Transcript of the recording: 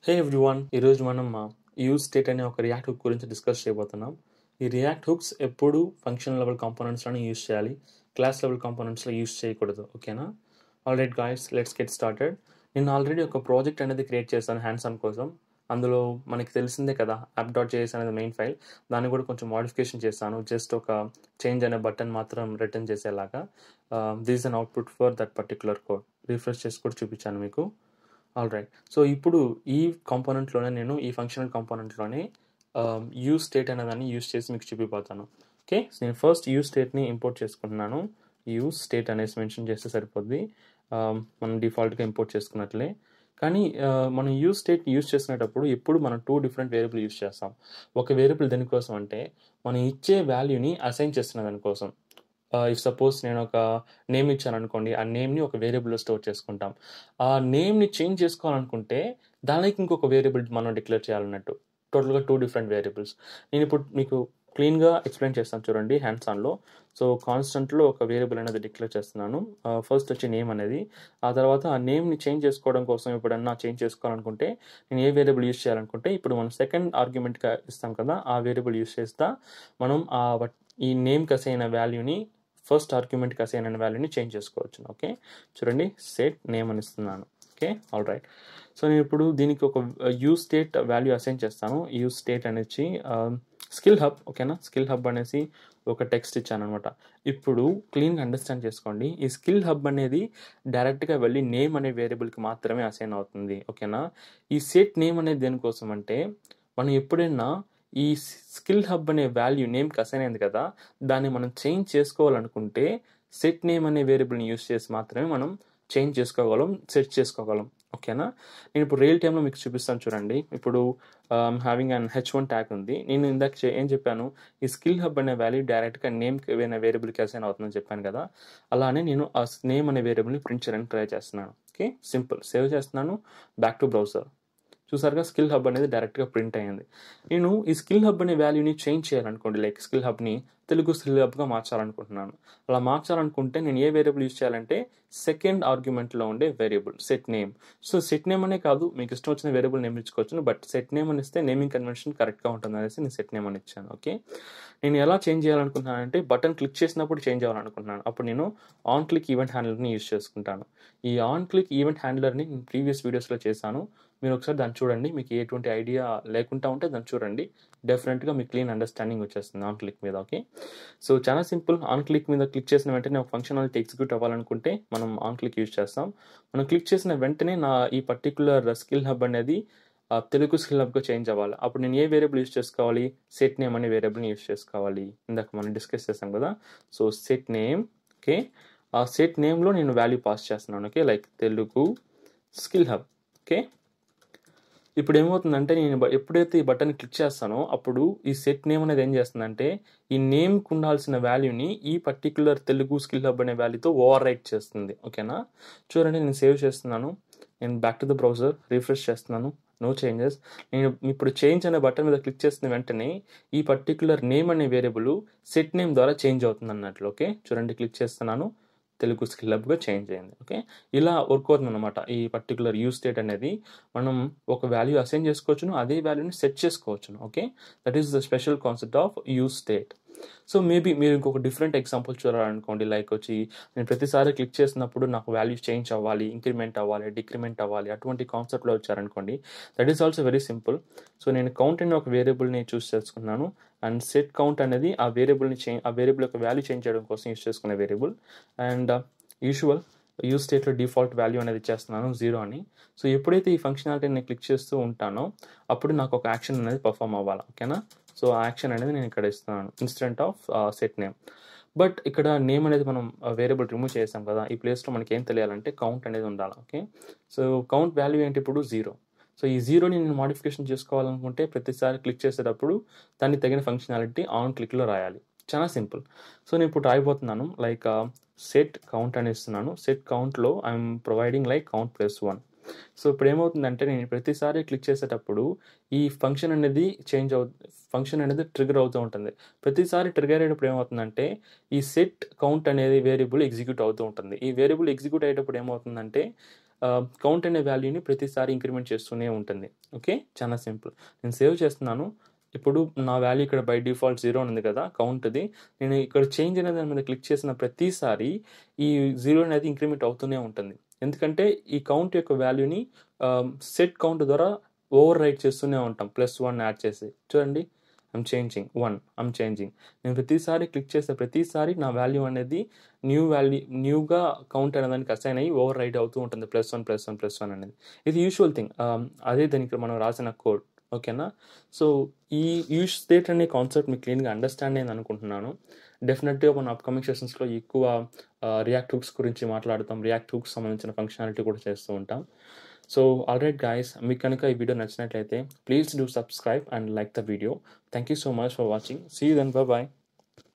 హే everyone ఈరోజు మనం use state అనే ఒక రియాక్ట్ హుక్ గురించి డిస్కస్ చేయబోతున్నాం ఈ రియాక్ట్ హుక్స్ ఎప్పుడు ఫంక్షన్ లెవెల్ కాంపోనెంట్స్లోనే యూజ్ చేయాలి క్లాస్ లెవెల్ కాంపోనెంట్స్లో యూజ్ చేయకూడదు ఓకేనా all right guys let's get started నేను ఆల్రెడీ ఒక ప్రాజెక్ట్ అనేది క్రియేట్ చేశాను హ్యాండ్స్ ఆన్ కోసం అందులో మనకి తెలిసిందే కదా యాప్ డాట్ జేఎస్ అనేది మెయిన్ ఫైల్ దాన్ని కూడా కొంచెం మోడిఫికేషన్ చేస్తాను జస్ట్ ఒక చేంజ్ అనే బటన్ మాత్రం రిటర్న్ చేసేలాగా this an output for that particular code refresh చేసి కూడా చూపించాను మీకు ఆల్ రైట్ సో ఇప్పుడు ఈ కాంపోనెంట్లోనే నేను ఈ ఫంక్షనల్ కాంపోనెంట్లోనే యూజ్ స్టేట్ అనే దాన్ని యూజ్ చేసి మీకు చూపిపోతాను ఓకే నేను ఫస్ట్ యూజ్ స్టేట్ని ఇంపోర్ట్ చేసుకుంటున్నాను యూజ్ స్టేట్ అనేసి మెన్షన్ చేస్తే సరిపోద్ది మనం డిఫాల్ట్గా ఇంపోర్ట్ చేసుకున్నట్లే కానీ మనం యూజ్ స్టేట్ యూజ్ చేసినప్పుడు ఎప్పుడు మనం టూ డిఫరెంట్ వేరియబుల్ యూజ్ చేస్తాం ఒక వేరియబుల్ దేనికోసం అంటే మనం ఇచ్చే వాల్యూని అసైన్ చేస్తున్న దానికోసం ఇఫ్ సపోజ్ నేను ఒక నేమ్ ఇచ్చాను అనుకోండి ఆ నేమ్ని ఒక వేరియబుల్లో స్టోర్ చేసుకుంటాం ఆ నేమ్ని చేంజ్ చేసుకోవాలనుకుంటే దానికి ఇంకొక వేరియబుల్ మనం డిక్లేర్ చేయాలన్నట్టు టోటల్గా టూ డిఫరెంట్ వేరియబుల్స్ నేను ఇప్పుడు మీకు క్లీన్గా ఎక్స్ప్లెయిన్ చేస్తాను చూడండి హ్యాండ్స్ ఆన్లో సో కాన్స్టెంట్లో ఒక వేరియబుల్ అనేది డిక్లేర్ చేస్తున్నాను ఫస్ట్ వచ్చి నేమ్ అనేది ఆ తర్వాత ఆ నేమ్ని చేంజ్ చేసుకోవడం కోసం ఎప్పుడన్నా చేంజ్ చేసుకోవాలనుకుంటే నేను ఏ వేరియబుల్ యూస్ చేయాలనుకుంటే ఇప్పుడు మనం సెకండ్ ఆర్గ్యుమెంట్గా ఇస్తాం కదా ఆ వేరియబుల్ యూస్ చేస్తా మనం ఆ ఈ నేమ్కి అసైన వాల్యూని ఫస్ట్ ఆర్గ్యుమెంట్కి అసైన్ అయిన వాల్యూని చేంజ్ చేసుకోవచ్చు ఓకే చూడండి సెట్ నేమ్ అని ఇస్తున్నాను ఓకే ఆల్ రైట్ సో నేను ఇప్పుడు దీనికి ఒక యూజ్ స్టేట్ వాల్యూ అసైన్ చేస్తాను యూజ్ స్టేట్ అనేసి స్కిల్ హబ్ ఓకేనా స్కిల్ హబ్ అనేసి ఒక టెక్స్ట్ ఇచ్చాను అనమాట ఇప్పుడు క్లీన్గా అండర్స్టాండ్ చేసుకోండి ఈ స్కిల్ హబ్ అనేది డైరెక్ట్గా వెళ్ళి నేమ్ అనే వేరియబుల్కి మాత్రమే అసైన్ అవుతుంది ఓకేనా ఈ సెట్ నేమ్ అనేది దేనికోసం అంటే మనం ఎప్పుడైనా ఈ స్కిల్ హబ్ అనే వాల్యూ నేమ్కి అసైన్ అయింది కదా దాన్ని మనం చేంజ్ చేసుకోవాలనుకుంటే సెట్ నేమ్ అనే వేరియబుల్ని యూస్ చేసి మాత్రమే మనం చేంజ్ చేసుకోగలం సెట్ చేసుకోగలం ఓకేనా నేను ఇప్పుడు రియల్ టైంలో మీకు చూపిస్తాను చూడండి ఇప్పుడు having and H one tag ఉంది నేను ఇందాక ఏం చెప్పాను ఈ స్కిల్ హబ్ అనే వాల్యూ డైరెక్ట్గా నేమ్కి ఏదైనా వేరియబుల్కి అసైన్ అవుతుందని చెప్పాను కదా అలానే నేను ఆ నేమ్ అనే వేరియబుల్ని ప్రింట్ చేయడానికి ట్రై చేస్తున్నాను ఓకే సింపుల్ సేవ్ చేస్తున్నాను బ్యాక్ టు బ్రౌజర్ చూసారుగా స్కిల్ హబ్ అనేది డైరెక్ట్గా ప్రింట్ అయ్యింది నేను ఈ స్కిల్ హబ్ అనే వాల్యూని చేంజ్ చేయాలనుకోండి లైక్ స్కిల్ హబ్ని తెలుగు స్కిల్ హబ్గా మార్చాలనుకుంటున్నాను అలా మార్చాలనుకుంటే నేను ఏ వేరియబుల్ యూజ్ చేయాలంటే సెకండ్ ఆర్గ్యుమెంట్లో ఉండే variable set name so set name అనే కాదు మీకు ఇష్టం వచ్చిన వేరియబుల్ నేమ్ ఇచ్చుకోవచ్చు బట్ సెట్ నేమ్ అని ఇస్తే నేమింగ్ కన్వెన్షన్ కరెక్ట్గా ఉంటుంది అనేసి నేను సెట్ నేమ్ అని ఇచ్చాను ఓకే నేను ఎలా చేంజ్ చేయాలనుకుంటున్నానంటే బటన్ క్లిక్ చేసినప్పుడు చేంజ్ అవ్వాలనుకుంటున్నాను అప్పుడు నేను ఆన్ క్లిక్ ఈవెంట్ హ్యాండ్లర్ని యూజ్ చేసుకుంటాను ఈ ఆన్ క్లిక్ ఈవెంట్ హ్యాండ్లర్ని నేను ప్రీవియస్ వీడియోస్లో చేశాను మీరు ఒకసారి దాన్ని చూడండి మీకు ఎటువంటి ఐడియా లేకుండా ఉంటే దాన్ని చూడండి డెఫినెట్గా మీకు క్లీన్ అండర్స్టాండింగ్ వచ్చేస్తుంది ఆన్ క్లిక్ మీద ఓకే సో చాలా సింపుల్ ఆన్ క్లిక్ మీద క్లిక్ చేసిన వెంటనే ఒక ఫంక్షనాలిటీ ఎగ్జిక్యూట్ అవ్వాలనుకుంటే మనం ఆన్ క్లిక్ యూజ్ చేస్తాం మనం క్లిక్ చేసిన వెంటనే నా ఈ పర్టికులర్ స్కిల్ హబ్ అనేది తెలుగు స్కిల్ హబ్గా చేంజ్ అవ్వాలి అప్పుడు నేను ఏ వేరియబుల్ యూజ్ చేసుకోవాలి సెట్ నేమ్ అనే వేరియబుల్ని యూజ్ చేసుకోవాలి ఇందాక మనం డిస్కస్ చేస్తాం కదా సో సెట్ నేమ్ ఓకే ఆ సెట్ నేమ్లో నేను వాల్యూ పాస్ చేస్తున్నాను okay like Telugu skill hub okay ఇప్పుడు ఏమవుతుందంటే నేను ఎప్పుడైతే ఈ బటన్ క్లిక్ చేస్తానో అప్పుడు ఈ సెట్ నేమ్ అనేది ఏం చేస్తుందంటే ఈ నేమ్కి ఉండాల్సిన వాల్యూని ఈ పర్టికులర్ తెలుగు స్కిల్ హబ్ అనే వాల్యూతో ఓవర్ రైట్ చేస్తుంది ఓకేనా చూడండి నేను సేవ్ చేస్తున్నాను నేను back to the browser refresh చేస్తున్నాను నో చేంజెస్ నేను ఇప్పుడు చేంజ్ అనే బటన్ మీద క్లిక్ చేసిన వెంటనే ఈ పర్టికులర్ నేమ్ అనే వేరియబుల్ సెట్ నేమ్ ద్వారా చేంజ్ అవుతుంది అన్నట్లు ఓకే చూడండి క్లిక్ చేస్తున్నాను తెలుగు స్కిల్ హబ్గా చేంజ్ అయింది ఓకే ఇలా వర్క్ అవుతుంది అనమాట ఈ పర్టికులర్ యూజ్ స్టేట్ అనేది మనం ఒక వాల్యూ అసైన్ చేసుకోవచ్చును అదే వాల్యూని సెట్ చేసుకోవచ్చును okay that is the special concept of use state so maybe మీరు ఇంకొక డిఫరెంట్ ఎగ్జాంపుల్ చూడాలనుకోండి లైక్ వచ్చి నేను ప్రతిసారి క్లిక్ చేసినప్పుడు నాకు వాల్యూ చేంజ్ అవ్వాలి ఇంక్రిమెంట్ అవ్వాలి డిక్రిమెంట్ అవ్వాలి అటువంటి కాన్సెప్ట్లో వచ్చారనుకోండి that is also very simple so నేను కౌంట్ అనే ఒక వేరియబుల్ని చూస్ చేసుకున్నాను అండ్ సెట్ కౌంట్ అనేది ఆ వేరియబుల్ని చేంజ్ ఆ వేరియబుల్ యొక్క వాల్యూ చేంజ్ చేయడం కోసం యూస్ చేసుకునే వేరియబుల్ అండ్ యూజువల్ యూజ్ స్టేట్లో డిఫాల్ట్ వాల్యూ అనేది ఇచ్చేస్తున్నాను జీరో అని సో ఎప్పుడైతే ఈ ఫంక్షనాలిటీ నేను క్లిక్ చేస్తూ ఉంటానో అప్పుడు నాకు ఒక యాక్షన్ అనేది పర్ఫామ్ అవ్వాలి ఓకేనా సో ఆ యాక్షన్ అనేది నేను ఇక్కడ ఇస్తున్నాను instant of set name but ఇక్కడ నేమ్ అనేది మనం వేరియబుల్ రిమూవ్ చేసాం కదా ఈ ప్లేస్లో మనకి ఏం తెలియాలంటే కౌంట్ అనేది ఉండాలి ఓకే సో కౌంట్ వాల్యూ ఏంటి ఇప్పుడు జీరో సో ఈ జీరోని నేను మాడిఫికేషన్ చేసుకోవాలనుకుంటే ప్రతిసారి క్లిక్ చేసేటప్పుడు దానికి తగిన ఫంక్షనాలిటీ ఆన్ క్లిక్లో రాయాలి చాలా సింపుల్ సో నేను ఇప్పుడు రాయిపోతున్నాను లైక్ సెట్ కౌంట్ అని ఇస్తున్నాను సెట్ కౌంట్లో I'm providing like count plus one so ఇప్పుడు ఏమవుతుందంటే నేను ప్రతిసారి క్లిక్ చేసేటప్పుడు ఈ ఫంక్షన్ అనేది చేంజ్ అవు ఫంక్షన్ అనేది ట్రిగర్ అవుతూ ఉంటుంది ప్రతిసారి ట్రిగర్ అయ్యేటప్పుడు ఏమవుతుందంటే ఈ సెట్ కౌంట్ అనేది వేరియబుల్ ఎగ్జిక్యూట్ అవుతూ ఉంటుంది ఈ వేరియబుల్ ఎగ్జిక్యూట్ అయ్యేటప్పుడు ఏమవుతుందంటే కౌంట్ అనే వాల్యూని ప్రతిసారి ఇంక్రిమెంట్ చేస్తూనే ఉంటుంది ఓకే చాలా సింపుల్ నేను సేవ్ చేస్తున్నాను ఇప్పుడు నా వాల్యూ ఇక్కడ బై డిఫాల్ట్ జీరో ఉంది కదా కౌంట్ది నేను ఇక్కడ చేంజ్ అనేది దాని మీద క్లిక్ చేసిన ప్రతిసారి ఈ జీరో అనేది ఇంక్రిమెంట్ అవుతూనే ఉంటుంది ఎందుకంటే ఈ కౌంట్ యొక్క వాల్యూని సెట్ కౌంట్ ద్వారా ఓవర్ రైట్ చేస్తూనే ఉంటాం ప్లస్ వన్ యాడ్ చేసి చూడండి I'm changing one I'm changing నేను ప్రతిసారి క్లిక్ చేసే ప్రతిసారి నా వాల్యూ అనేది న్యూ వాల్యూ న్యూగా కౌంట్ అనే దానికి అసైన్ అయ్యి ఓవర్ రైట్ అవుతూ ఉంటుంది plus one plus one plus one అనేది ఇది యూజువల్ థింగ్ అదే దానికి మనం రాసిన కోడ్ ఓకేనా సో ఈ యూజ్ స్టేట్ అనే కాన్సెప్ట్ మీకు క్లీన్గా అండర్స్టాండ్ అయింది అనుకుంటున్నాను డెఫినెట్గా మన అప్కమింగ్ సెషన్స్లో ఎక్కువ రియాక్ట్ హుక్స్ గురించి మాట్లాడతాం రియాక్ట్ హుక్స్ సంబంధించిన ఫంక్షనాలిటీ కూడా చేస్తూ ఉంటాం సో ఆల్రైట్ గాయస్ మీకు కనుక ఈ వీడియో నచ్చినట్లయితే please do subscribe and like the video thank you so much for watching see then bye